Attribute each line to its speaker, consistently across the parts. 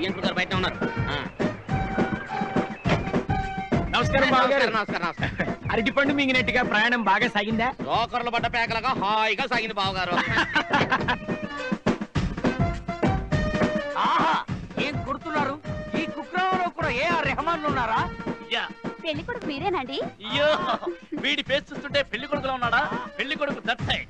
Speaker 1: బియ్యంకుడు గారు బయట ఉన్నారు ఆ.
Speaker 2: నమస్కారం బావగారు
Speaker 1: నమస్కారం నమస్కారం
Speaker 2: అరటిపండు మింగినట్టుగా ప్రయాణం బాగా సాగిందా
Speaker 1: రోకర్లు పడ్డ పేకలుగా హాయిగా సాగింది బావగారు
Speaker 3: ఆహా ఏం కుడుతున్నారు ఈ కుక్రమంలో కూడా ఏ ఆర్ రెహమాన్ ఉన్నారా
Speaker 4: అయ్యా
Speaker 5: పెళ్లి కొడుకు మీరేనండి
Speaker 4: అయ్యో వీడి ఫేస్ చూస్తుంటే పెళ్లి కొడుకులో ఉన్నాడా పెళ్లి కొడుకు దట్టాయి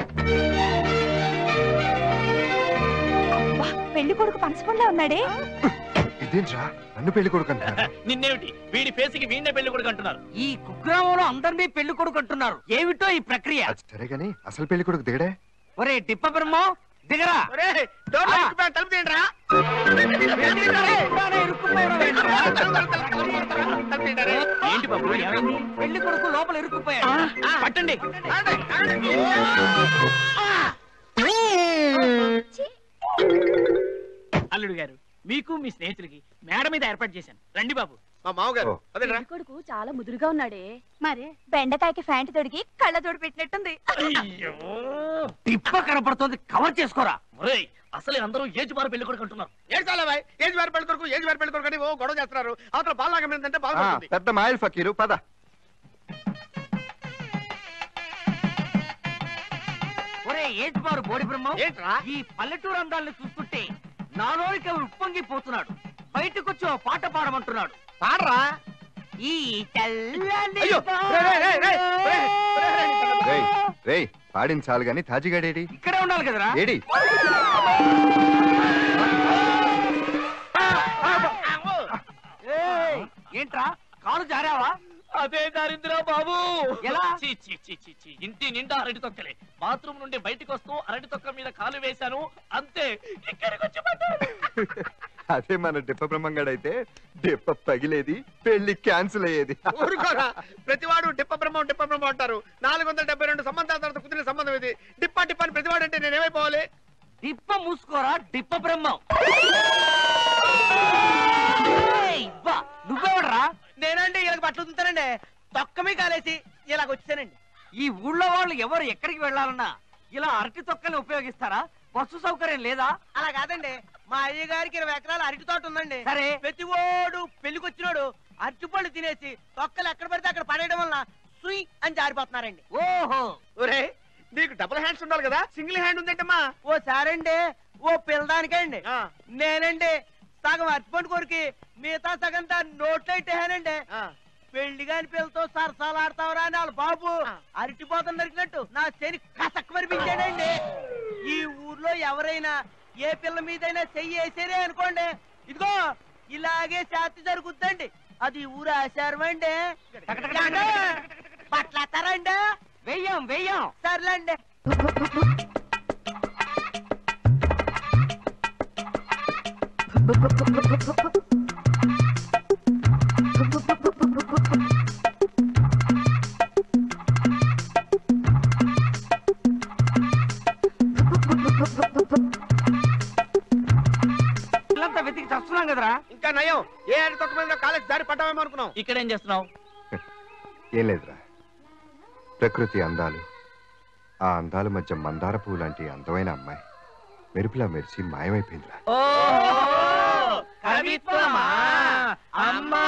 Speaker 5: అబ్బా, పెళ్లి కొడుకు పనసపండ్లా ఉన్నాడే
Speaker 6: ఇదేంట్రా నన్ను పెళ్లి కొడుకు అంటున్నారా?
Speaker 4: నిన్నేమిటి వీడి ఫేస్ కి వీడినే పెళ్లి కొడుకు అంటున్నారు
Speaker 3: ఈ కుగ్రామంలో అందరినీ పెళ్లి కొడుకు అంటున్నారు ఏమిటో ఈ ప్రక్రియ
Speaker 6: అది సరే గాని అసలు పెళ్లి కొడుకు దిగడే
Speaker 3: ఒరే డిప్ప బ్రహ్మం దిగరా
Speaker 1: తలుపు తీయండి రా.
Speaker 3: ఇలానే ఇరుక్కుపోయాడు ఏంట్రా?
Speaker 1: తలుపు తీయండి రా.
Speaker 2: ఏంటి బాబు ఏమైంది
Speaker 3: పెళ్లి కొడుకు లోపల ఇరుక్కుపోయాడు
Speaker 2: ఆ, పట్టండి అల్లుడు గారు మీకు మీ స్నేహితులకి మేడ మీద ఏర్పాటు చేశాను రండి బాబు
Speaker 1: మా మామగారు
Speaker 6: ఓ.
Speaker 1: అదేరా
Speaker 5: పెళ్లి కొడుకు చాలా ముదురుగా ఉన్నాడే మరి బెండకాయకి ఫ్యాంట్ తొడిగి కళ్ళ తోడు పెట్టినట్టుంది
Speaker 4: అయ్యో
Speaker 3: డిప్ప కనపడుతోంది కవర్ చేసుకోరా
Speaker 4: ఒరేయ్ అసలే అందరూ ఏజ్ బారు పెళ్లి కొడుకు అంటున్నారు
Speaker 1: ఏడు చాలా బాయ్ ఏజ్ వారి పెళ్లి కొడుకు ఏజ్ వారి పెళ్లి కొడుకు అని ఓ గొడవ చేస్తున్నారు అవతల బాగా ఏంటంటే
Speaker 6: ఆ,
Speaker 1: బాగుంటుంది
Speaker 6: పెద్ద మాయల్ ఫకీరు పద
Speaker 3: ఒరే ఏజ్ బారు బోడి బ్రహ్మం
Speaker 1: ఏంట్రా
Speaker 3: ఈ పల్లెటూరు అందాలను చూస్తుంటే నాలోనికి ఉప్పొంగిపోతున్నాడు బయటకొచ్చి ఓ పాట పాడమంటున్నాడు
Speaker 1: పాడరా
Speaker 3: ఈ తెల్లని
Speaker 1: అయ్యో, రేయ్, రేయ్, రేయ్, రేయ్, రేయ్, రేయ్, రేయ్.
Speaker 6: రేయ్ రేయ్ పాడిన చాలు గాని తాజిగాడేడి
Speaker 3: ఇక్కడే ఉండాలి కదరా
Speaker 6: ఏడి
Speaker 3: ఏయ్, ఏంట్రా కాలు జారావా
Speaker 4: అదే దారింద్రా బాబు
Speaker 3: ఎలా?
Speaker 4: చీ, చీ, చీ, చీ, చీ. ఇంటి నిండా అరటి తొక్కలే బాత్రూమ్ నుండి బయటకు వస్తూ అరటి తొక్క మీద కాలు వేశాను అంతే ఇక్కడికి వచ్చి పడ్డాను.
Speaker 6: అదే మన డిప్ప బ్రహ్మంగాడైతే డిప్ప పగిలేది పెళ్లి క్యాన్సిల్ అయ్యేది
Speaker 1: ఊరుకోరా ప్రతివాడు డిప్ప బ్రహ్మం డిప్ప బ్రహ్మం అంటారు నాలుగు వందల డెబ్బై రెండు సంబంధాల తర్వాత కుదిరిన సంబంధం ఇది డిప్ప డిప్ప అని ప్రతివాడు అంటే నేను ఏమైపోవాలి
Speaker 3: డిప్ప మూసుకోరా డిప్ప బ్రహ్మం ఏయ్, ఇవ్వ, నువ్వెవడ్రా
Speaker 1: నేనండి ఇలాగ బట్టలు తుంటానండి తొక్కమే కాలేసి ఇలాగ వచ్చానండి
Speaker 3: ఈ ఊళ్ళో వాళ్ళు ఎవరు ఎక్కడికి వెళ్ళాలన్నా ఇలా అరటి తొక్కల్ని ఉపయోగిస్తారా బస్సు సౌకర్యం లేదా
Speaker 1: అలా కాదండి మా అయ్య గారికి ఇరవై ఎకరాల అరటి తోట ఉందండి
Speaker 3: సరే
Speaker 1: ప్రతి ఓడు పెళ్లికొచ్చినోడు అరటిపళ్ళు తినేసి తొక్కలు ఎక్కడ పడితే అక్కడ పడేయడం వల్ల సుయ్ అని జారిపోతున్నారండి
Speaker 3: ఓహో
Speaker 1: ఒరే నీకు డబుల్ హ్యాండ్స్ ఉండాలి కదా సింగిల్ హ్యాండ్ ఉందంటమ్మా ఓ సారండి ఓ పిల్లదానికండి నేనండి సగం అరటిపండు కొరికి మిగతా సగం దాన్ని నోట్లో ఇట్టేహానండి పెళ్లి కాని పిల్లతో సరసాలాడతావరా అని వాళ్ళ బాబు అరటిపోతం నరికినట్టు నా శని కసక్ మరిపించాడండి ఈ ఊర్లో ఎవరైనా ఏ పిల్ల మీదైనా చెయ్యి వేసేరే అనుకోండి ఇదిగో ఇలాగే శాంతి జరుగుద్దండి అది ఊరు ఆచారం అండి పట్లేస్తారండి
Speaker 3: వెయ్యం వెయ్యం
Speaker 1: సర్లేండి
Speaker 3: పిల్లంతా వెతికి చస్తున్నాం కదరా
Speaker 1: ఇంకా నయం ఏ అడి తొక్క మీద కాలేజ్ దారి పడ్డామేమో అనుకున్నాం
Speaker 4: ఇక్కడ ఏం చేస్తున్నావు
Speaker 6: ఏం లేదురా ప్రకృతి అందాలు ఆ అందాల మధ్య మందార పువ్వు లాంటి అందమైన అమ్మాయి మెరుపులా మెరిసి మాయమైపోయిందిరా
Speaker 3: కవిత్వమా అమ్మా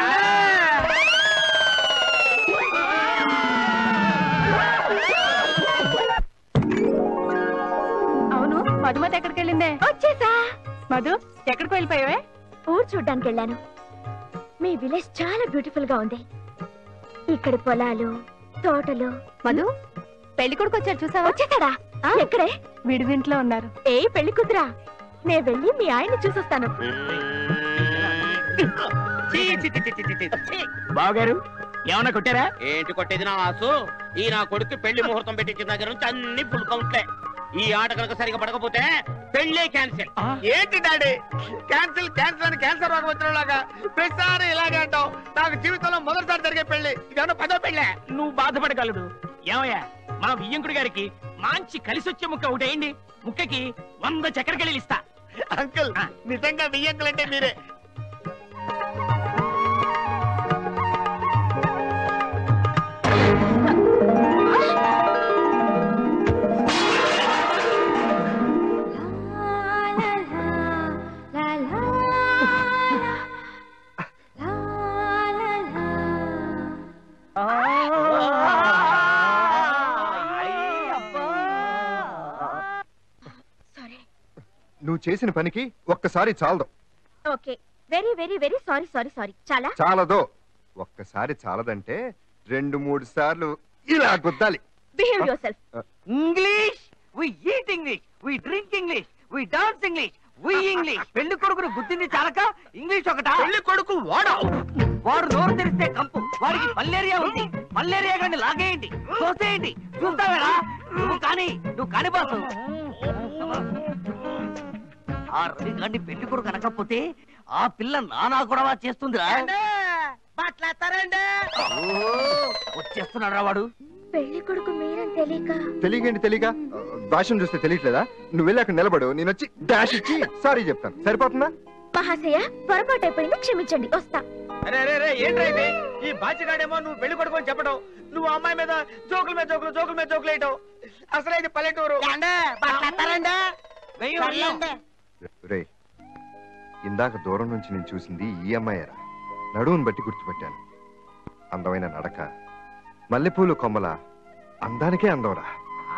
Speaker 5: అవును మధుమతి ఎక్కడికి వెళ్ళిందే వచ్చేసా మధు ఎక్కడికి వెళ్ళిపోయావే ఊరు చూడ్డానికి వెళ్ళాను మీ విలేజ్ చాలా బ్యూటిఫుల్ గా ఉంది ఇక్కడ పొలాలు తోటలు మధు పెళ్లి కొడుకు వచ్చారు చూసావా వచ్చేసాడా ఎక్కడే విడివింట్లో ఉన్నారు ఏ పెళ్లి కూతురా నే వెళ్ళి మీ ఆయన్ని చూసొస్తాను
Speaker 2: బావగారు ఏమన్నా కొట్టారా
Speaker 1: ఏంటి కొట్టేది నా ఆసు ఈ నా కొడుకు పెళ్లి ముహూర్తం పెట్టించిన దగ్గర నుంచి అన్ని ఫుల్ కౌంట్లే ఈ ఆట కనుక సరిగా పడకపోతే పెళ్ళే క్యాన్సిల్ ఏంటి డాడీ క్యాన్సిల్ క్యాన్సిల్ అని క్యాన్సర్ రోగం వచ్చినలాగా ప్రతిసారి ఇలాగే అంటావు నాకు జీవితంలో మొదటిసారి జరిగే పెళ్లి ఇదేమన్నా పదో పెళ్ళే
Speaker 2: నువ్వు బాధపడగలడు ఏమయ్యా మా బియ్యంకుడి గారికి మంచి కలిసి వచ్చే ముక్క ఒకటేయండి ముక్కకి వంద చక్కెరకెళ్ళి ఇస్తా
Speaker 1: అంకుల్ నిజంగా మీ అంకుల్ అంటే మీరే
Speaker 6: నువ్వు చేసిన పనికి ఒక్కసారి చాలదు
Speaker 5: okay very very very sorry sorry sorry చాలా
Speaker 6: చాలదో ఒక్కసారి చాలదంటే రెండు మూడు సార్లు ఇలా గుద్దాలి
Speaker 5: behave yourself
Speaker 3: English we eat English we drink English we dance English we English పెళ్లి కొడుకును గుద్దింది చాలక ఇంగ్లీష్ ఒకటా
Speaker 1: పెళ్లి కొడుకు వాడా
Speaker 3: వాడు నోరు తెరిస్తే కంపు వాడికి మలేరియా ఉంది మలేరియా గాని లాగేయండి తోసేయండి చూస్తావేరా నువ్వు కానీ నువ్వు కాని బాసు ఆ రవి గాండి పెళ్లి కొడుకు అనకపోతే ఆ పిల్ల నానా గొడవ చేస్తుందిరా
Speaker 1: మాట్లాడతారండి
Speaker 3: వచ్చేస్తున్నాడు వాడు
Speaker 5: పెళ్లి కొడుకు మీరని తెలియక
Speaker 6: తెలియకండి తెలియక భాషను చూస్తే తెలియట్లేదా నువ్వు వెళ్ళి అక్కడ నిలబడు నేను వచ్చి డాష్ ఇచ్చి సారీ చెప్తాను సరిపోతుందా
Speaker 5: మహాశయ పొరపాటు అయిపోయింది క్షమించండి వస్తా
Speaker 1: అరే అరే అరే ఏంట్రా ఇది ఈ బాచిగాడేమో నువ్వు పెళ్లి కొడుకు అని చెప్పడం నువ్వు అమ్మాయి మీద జోకుల మీద జోకులు జోకుల మీద జోకులు వేయటం అసలు ఇది పల్లెటూరు
Speaker 6: రే ఇందాక దూరం నుంచి నేను చూసింది ఈ అమ్మాయరా నడువును బట్టి గుర్తుపెట్టాను అందమైన నడక మల్లెపూలు కొమ్మల అందానికే అందవరా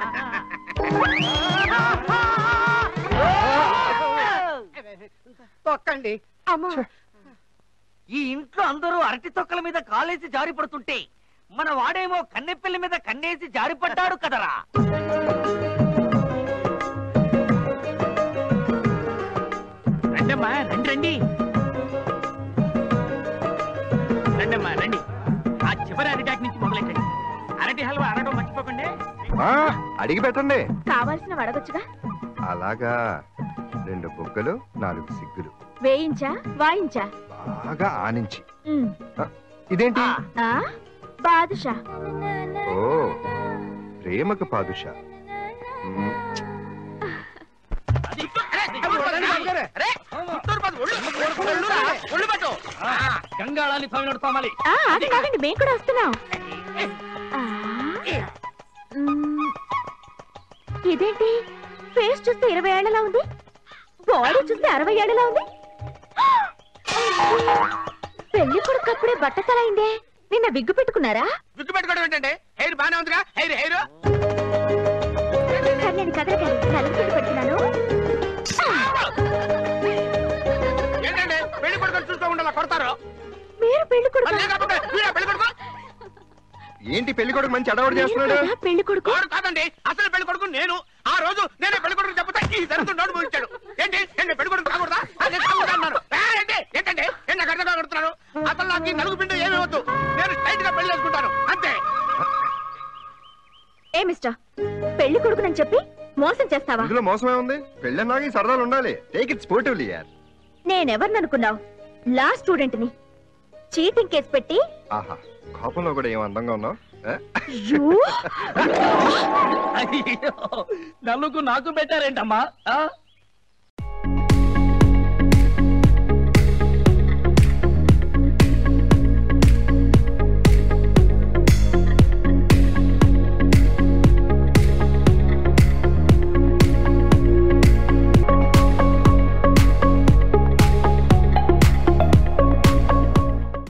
Speaker 1: తొక్కండి
Speaker 5: అమ్మా
Speaker 3: ఈ ఇంట్లో అందరూ అరటి తొక్కల మీద కాలేసి జారి పడుతుంటే మన వాడేమో కన్నెపిల్లి మీద కన్నేసి జారిపడ్డాడు కదరా
Speaker 2: రండమ్మా రండి రండి రండమ్మా రండి ఆ చివరి అరిటాక్ నుంచి మొదలెట్టండి అరటి హల్వా అనడం మర్చిపోకండి
Speaker 6: ఆ, అడిగి పెట్టండి
Speaker 5: కావాల్సిన అడగొచ్చుగా
Speaker 6: అలాగా రెండు బుగ్గలు నాలుగు సిగ్గులు
Speaker 5: వేయించా వాయించా
Speaker 6: బాగా ఆనించి
Speaker 5: ఉమ్.
Speaker 6: ఇదేంటి
Speaker 5: ఆ బాదుషా
Speaker 6: ఓ ప్రేమకు పాదుషా మ్,
Speaker 4: అది
Speaker 1: అరే చిత్తూరు పది ఒళ్ళు ఒళ్ళు రా, ఒళ్ళు పట్టు
Speaker 4: గంగాళాన్ని స్వామి తోమాలి
Speaker 5: ఆ, అది కాదండి మేము కూడా వస్తున్నాం ఆ, మ్, ఇదేంటి ఫేస్ చూస్తే ఇరవై ఏళ్ళలా ఉంది బాడీ చూస్తే అరవై ఏళ్ళలా ఉంది పెళ్లి కొడుకు అప్పుడే బట్టతలైందే నిన్న విగ్గు పెట్టుకున్నారా
Speaker 1: విగ్గు పెట్టుకోవడం ఏంటంటే హెయిర్ బానే ఉందిగా హెయిర్ హెయిర్
Speaker 5: సర్లేండి కదలకండి నలుగు పెట్టి పెడుతున్నాను
Speaker 1: ఏంటంటే పెళ్లి కొడుకు చూస్తూ ఉండాలి కొడతారు
Speaker 5: మీరు పెళ్లి కొడుకు
Speaker 1: మరి లేకపోతే వీడా పెళ్లి కొడుకు
Speaker 6: ఏంటి పెళ్లి కొడుకు మంచి అడవాడు చేస్తున్నాడు
Speaker 5: పెళ్లి కొడుకు
Speaker 1: వాడు కాదండి అసలు పెళ్లి కొడుకు నేను ఆ రోజు నేనే పెళ్లి కొడుకు చెప్తే ఈ దరిద్రం నోటు ముగించాడు ఏంటి ఏంటి పెళ్లి కొడుకు కాకూడదా అది నేను కాకూడదా అన్నాను ఏ, ఏంటి ఏంటంటే ఏంటి నాకు అర్థం కొడుతున్నాను అసలు నాకు ఈ నలుగు పిండి ఏమీ వద్దు నేను స్ట్రైట్ గా పెళ్లి చేసుకుంటాను అంతే
Speaker 5: ఏ మిస్టర్ పెళ్లి కొడుకునని చెప్పి మోసం చేస్తావా
Speaker 6: ఇందులో మోసమే ఉంది పెళ్ళి అన్నాక ఈ సరదాలు ఉండాలి టేక్ ఇట్ స్పోర్టివ్లీ యార్
Speaker 5: నేనెవరిననుకున్నావు లా స్టూడెంట్ ని చీటింగ్ కేసు పెట్టి
Speaker 6: ఆహా కోపంలో కూడా ఏం అందంగా ఉన్నావు ఆ?
Speaker 5: యూ
Speaker 4: అయ్యో నలుగు నాకు పెట్టారేంటమ్మా ఆ?